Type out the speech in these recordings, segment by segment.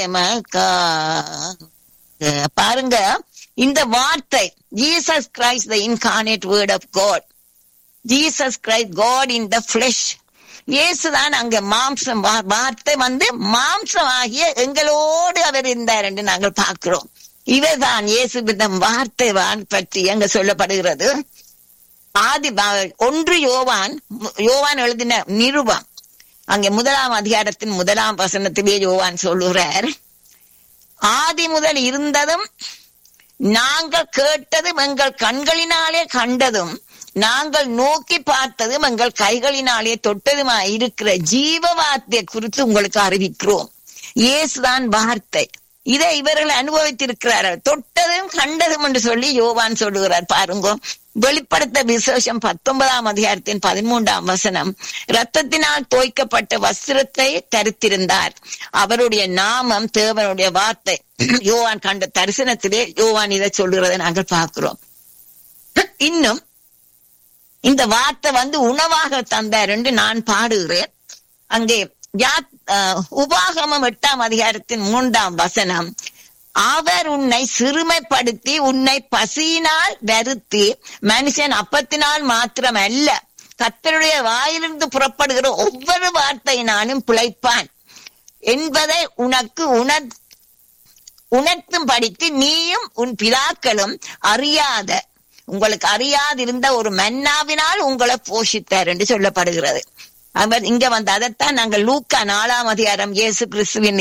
எமக்காக பாருங்க இந்த வார்த்தை Jesus Christ the incarnate word of God Jesus Christ God in the flesh இயேசுதான் அங்க மாம்சம் வா- வார்த்தை வந்து மாம்சம் ஆகிய எங்களோடு அவர் இருந்தார் என்று நாங்கள் பார்க்கிறோம் இவர்தான் இயேசு விதம் வார்த்தை வான் பற்றி அங்க சொல்லப்படுகிறது ஆதி பா- ஒன்று யோவான் மு- யோவான் எழுதின நிருபம் அங்கே முதலாம் அதிகாரத்தின் முதலாம் வசனத்திலே யோவான் சொல்லுகிறார் ஆதி முதல் இருந்ததும் நாங்கள் கேட்டதும் எங்கள் கண்களினாலே கண்டதும் நாங்கள் நோக்கி பார்த்ததும் எங்கள் கைகளினாலே தொட்டதுமா இருக்கிற ஜீவ வார்த்தையை குறித்து உங்களுக்கு அறிவிக்கிறோம் இயேசுதான் வார்த்தை இதை இவர்கள் அனுபவித்திருக்கிறார்கள் தொட்டதும் கண்டதும் என்று சொல்லி யோவான் சொல்லுகிறார் பாருங்க வெளிப்படுத்த விசேஷம் பத்தொன்பதாம் அதிகாரத்தின் பதிமூன்றாம் வசனம் ரத்தத்தினால் தோய்க்கப்பட்ட வஸ்திரத்தை தரித்திருந்தார் அவருடைய நாமம் தேவனுடைய வார்த்தை யோவான் கண்ட தரிசனத்திலே யோவான் இதை சொல்லுறதை நாங்கள் பார்க்கிறோம் இன்னும் இந்த வார்த்தை வந்து உணவாக தந்தார் என்று நான் பாடுகிறேன் அங்கே யா- அஹ், உபாகமம் எட்டாம் அதிகாரத்தின் மூன்றாம் வசனம் அவர் உன்னை சிறுமைப்படுத்தி உன்னை பசியினால் வருத்தி மனுஷன் அப்பத்தினால் மாத்திரம் அல்ல கத்தருடைய வாயிலிருந்து புறப்படுகிற ஒவ்வொரு வார்த்தையினாலும் பிழைப்பான் என்பதை உனக்கு உணர் உணர்த்தும் படித்து நீயும் உன் பிதாக்களும் அறியாத உங்களுக்கு அறியாதிருந்த ஒரு மன்னாவினால் உங்களை போஷித்தார் என்று சொல்லப்படுகிறது அவர் இங்க வந்து அதைத்தான் நாங்கள் லூக்கா நாலாம் அதிகாரம் இயேசு கிறிஸ்துவின்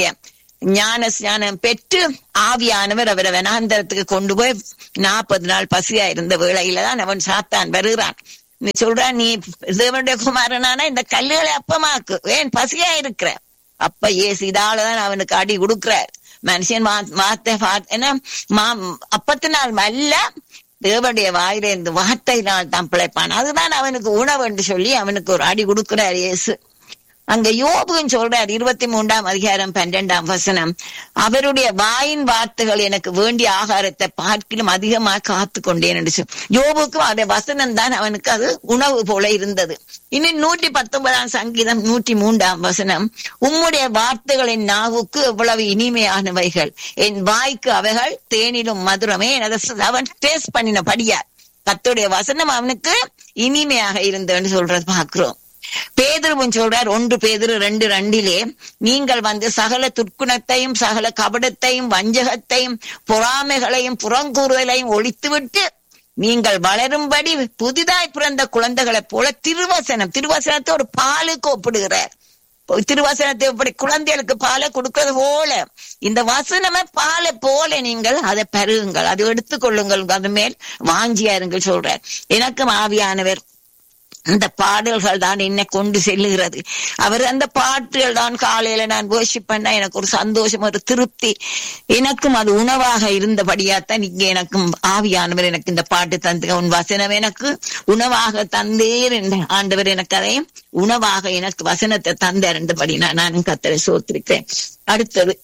ஞான ஸ்நானம் பெற்று ஆவியானவர் அவரை வனாந்தரத்துக்கு கொண்டு போய் நாற்பது நாள் பசியா இருந்த வேளையில தான் அவன் சாத்தான் வருகிறான் நீ சொல்றான் நீ தேவனுடைய குமாரனானா இந்த கல்லுகளை அப்பமாக்கு ஏன் பசியா இருக்கிற அப்ப ஏசு இதாலதான் அவனுக்கு அடி கொடுக்கிறார் மனுஷன் வா- வார்த்தை வா- என்ன மா- அப்பத்தினால் அல்ல தேவனுடைய வாயில இருந்து வார்த்தையினால் தான் பிழைப்பான் அதுதான் அவனுக்கு உணவு என்று சொல்லி அவனுக்கு ஒரு அடி கொடுக்கிறார் இயேசு அங்க யோபுன்னு சொல்றார் இருபத்தி மூன்றாம் அதிகாரம் பன்னிரெண்டாம் வசனம் அவருடைய வாயின் வார்த்தைகள் எனக்கு வேண்டிய ஆகாரத்தை பார்க்கிலும் அதிகமாக காத்து கொண்டேன் என்று சொல் யோபுக்கும் அதே வசனம் தான் அவனுக்கு அது உணவு போல இருந்தது இன்னும் நூற்றி பத்தொன்பதாம் சங்கீதம் நூற்றி மூன்றாம் வசனம் உம்முடைய வார்த்தைகளின் நாவுக்கு எவ்வளவு இனிமையானவைகள் என் வாய்க்கு அவைகள் தேனிலும் மதுரமே அதை அவன் டேஸ்ட் பண்ணினபடியா கத்துடைய வசனம் அவனுக்கு இனிமையாக இருந்ததுன்னு சொல்றது பார்க்கிறோம் பேதுருவும் சொல்றார் ஒன்று பேதுரு ரெண்டு ரெண்டிலே நீங்கள் வந்து சகல துர்க்குணத்தையும் சகல கபடத்தையும் வஞ்சகத்தையும் பொறாமைகளையும் புறங்கூறுதலையும் ஒழித்துவிட்டு நீங்கள் வளரும்படி புதிதாய் பிறந்த குழந்தைகளைப் போல திருவசனம் திருவசனத்தை ஒரு பாலுக்கு ஒப்பிடுகிறார் திருவசனத்தை எப்படி குழந்தைகளுக்கு பாலை கொடுக்கிறது போல இந்த வசனமே பாலை போல நீங்கள் அதை பெருகுங்கள் அதை எடுத்துக்கொள்ளுங்கள் அது மேல் வாஞ்சியா இருங்கள் சொல்றார் எனக்கும் ஆவியானவர் அந்த பாடல்கள் தான் என்னை கொண்டு செல்லுகிறது அவர் அந்த பாட்டுகள் தான் காலையில நான் worship பண்ண எனக்கு ஒரு சந்தோஷம் ஒரு திருப்தி எனக்கும் அது உணவாக இருந்தபடியாத்தான் இங்க எனக்கும் ஆவியானவர் எனக்கு இந்த பாட்டு தந்து உன் வசனம் எனக்கு உணவாக தந்தேர் என்ற ஆண்டவர் எனக்கு அதை உணவாக எனக்கு வசனத்தை தந்தார் என்றபடி நான் நானும் கத்தரை சோத்திருக்கேன் அடுத்தது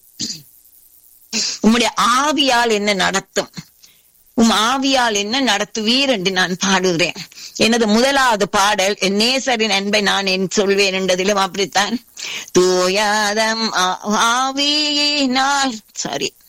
உம்முடைய ஆவியால் என்ன நடத்தும் உம் ஆவியால் என்ன நடத்துவீர் என்று நான் பாடுகிறேன் எனது முதலாவது பாடல் என் நேசரின் அன்பை நான் என் சொல்வேன் என்றதிலும் அப்படித்தான் தூயாதம் ஆ- ஆவியினால் சாரி